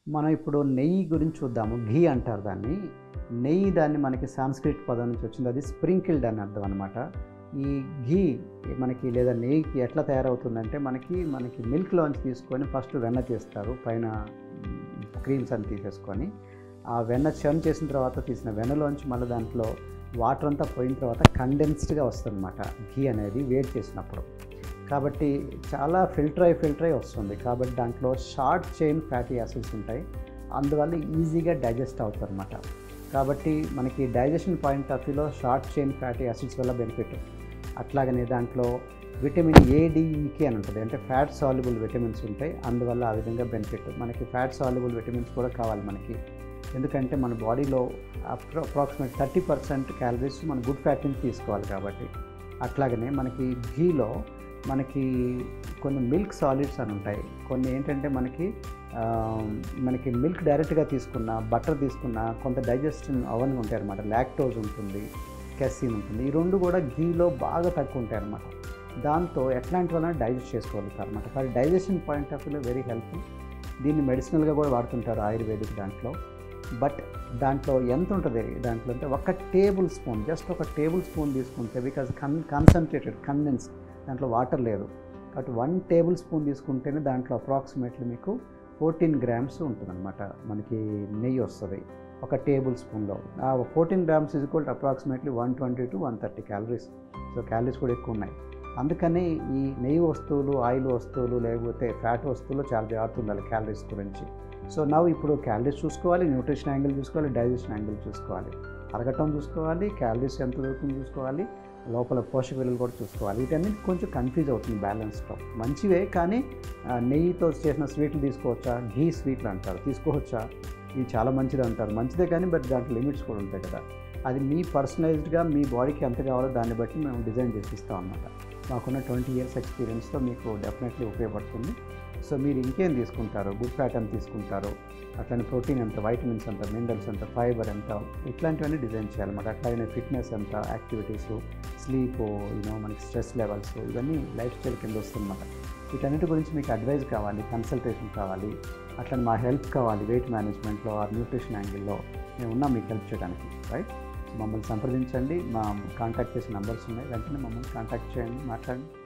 మనం ఇప్పుడు నెయ్యి గురించి చూద్దాము ఘీ అంటారు దాన్ని నెయ్యి దాన్ని మనకి సాంస్క్రిట్ పదం నుంచి వచ్చింది అది స్ప్రింకిల్డ్ అని అర్థం అనమాట ఈ ఘీ మనకి లేదా నెయ్యికి ఎట్లా తయారవుతుందంటే మనకి మనకి మిల్క్లోంచి తీసుకొని ఫస్ట్ వెన్న చేస్తారు పైన క్రీమ్స్ అని తీసేసుకొని ఆ వెన్న చర్న్ చేసిన తర్వాత తీసిన వెన్నలోంచి మళ్ళీ దాంట్లో వాటర్ అంతా పోయిన తర్వాత కండెన్స్డ్గా వస్తుందన్నమాట ఘీ అనేది వేడి చేసినప్పుడు కాబట్టి చాలా ఫిల్టర్ అయి ఫిల్టర్ అయి వస్తుంది కాబట్టి దాంట్లో షార్ట్ చైన్ ఫ్యాటీ యాసిడ్స్ ఉంటాయి అందువల్ల ఈజీగా డైజెస్ట్ అవుతుంది అనమాట కాబట్టి మనకి డైజెషన్ పాయింట్ ఆఫ్ వ్యూలో షార్ట్ చైన్ ఫ్యాటీ యాసిడ్స్ వల్ల బెనిఫిట్ అట్లాగనే దాంట్లో విటమిన్ ఏడిఈకి అని ఉంటుంది అంటే ఫ్యాట్ సాల్యుబుల్ విటమిన్స్ ఉంటాయి అందువల్ల ఆ విధంగా బెనిఫిట్ మనకి ఫ్యాట్ సాల్యుబుల్ విటమిన్స్ కూడా కావాలి మనకి ఎందుకంటే మన బాడీలో అప్రో అప్రాక్సిమేట్ థర్టీ పర్సెంట్ క్యాలరీస్ మన గుడ్ ఫ్యాట్ నుంచి తీసుకోవాలి కాబట్టి అట్లాగనే మనకి ఘీలో మనకి కొన్ని మిల్క్ సాలిడ్స్ అని ఉంటాయి కొన్ని ఏంటంటే మనకి ఆ, మనకి మిల్క్ డైరెక్ట్గా తీసుకున్న బటర్ తీసుకున్న కొంత డైజెషన్ అవన్నీ ఉంటాయి అనమాట లాక్టోజ్ ఉంటుంది కెసిన్ ఉంటుంది ఈ రెండు కూడా ఘీలో బాగా తక్కువ ఉంటాయి అనమాట దాంతో ఎట్లాంటి వాళ్ళని డైజెస్ట్ చేసుకోగలుగుతారు అనమాట కాబట్టి డైజెషన్ పాయింట్ ఆఫ్ వ్యూలో వెరీ హెల్ప్ఫుల్ దీన్ని మెడిసినల్గా కూడా వాడుతుంటారు ఆయుర్వేదిక్ దాంట్లో బట్ దాంట్లో ఎంత ఉంటుంది దాంట్లో అంటే ఒక టేబుల్ స్పూన్ జస్ట్ ఒక టేబుల్ స్పూన్ తీసుకుంటే బికాజ్ కన్ కన్సన్ట్రేటెడ్ కన్డెన్స్ దాంట్లో వాటర్ లేదు కాబట్టి వన్ టేబుల్ స్పూన్ తీసుకుంటేనే దాంట్లో అప్రాక్సిమేట్లీ మీకు ఫోర్టీన్ గ్రామ్స్ ఉంటుందన్నమాట మనకి నెయ్యి వస్తుంది ఒక టేబుల్ స్పూన్లో ఆ fourteen grams is equal approximately one twenty to one thirty calories so calories కూడా ఎక్కువ ఉన్నాయి అందుకని ఈ నెయ్యి వస్తువులు ఆయిల్ వస్తువులు లేకపోతే ఫ్యాట్ వస్తువులు చాలా జాగ్రత్త ఉండాలి క్యాలరీస్ గురించి సో నవ్వు ఇప్పుడు క్యాలరీస్ చూసుకోవాలి న్యూట్రిషన్ యాంగిల్ చూసుకోవాలి డైజెషన్ యాంగిల్ చూసుకోవాలి అరగటం చూసుకోవాలి క్యాలరీస్ ఎంత దొరుకుతుందో చూసుకోవాలి లోపల పోషక విలువలు కూడా చూసుకోవాలి వీటన్నిటి కొంచెం కన్ఫ్యూజ్ అవుతుంది బ్యాలెన్స్లో మంచివే కానీ ఆ, నెయ్యితో చేసిన స్వీట్లు తీసుకోవచ్చా ఘీ స్వీట్లు అంటారు తీసుకోవచ్చా ఇది చాలా మంచిది అంటారు మంచిదే కానీ బట్ దాంట్లో లిమిట్స్ కూడా ఉంటాయి కదా అది మీ పర్సనలైజ్డ్గా మీ బాడీకి ఎంత కావాలో దాన్ని బట్టి మేము డిజైన్ చేసి ఇస్తాం అన్నమాట మాకున్న ట్వంటీ ఇయర్స్ ఎక్స్పీరియన్స్తో మీకు డెఫినెట్లీ ఉపయోగపడుతుంది సో మీరు ఇంకేం తీసుకుంటారు గుడ్ ఫ్యాట్ ఎంత తీసుకుంటారు అట్లనే ప్రోటీన్ ఎంత వైటమిన్స్ ఎంత మినరల్స్ ఎంత ఫైబర్ ఎంత ఇట్లాంటివన్నీ డిజైన్ చేయాలన్నమాట అట్లాగే ఫిట్నెస్ ఎంత యాక్టివిటీస్ స్లీప్ యూనో మనకి స్ట్రెస్ లెవెల్స్ ఇవన్నీ లైఫ్ స్టైల్ కింద వస్తుందన్నమాట వీటన్నిటి గురించి మీకు అడ్వైస్ కావాలి కన్సల్టేషన్ కావాలి అట్లా మా హెల్ప్ కావాలి వెయిట్ మేనేజ్మెంట్లో ఆ న్యూట్రిషన్ యాంగిల్లో మేము ఉన్నాం మీకు హెల్ప్ చేయడానికి రైట్ మమ్మల్ని సంప్రదించండి మా కాంటాక్ట్ చేసే నంబర్స్ ఉన్నాయి వెంటనే మమ్మల్ని కాంటాక్ట్ చేయండి మాట్లాడండి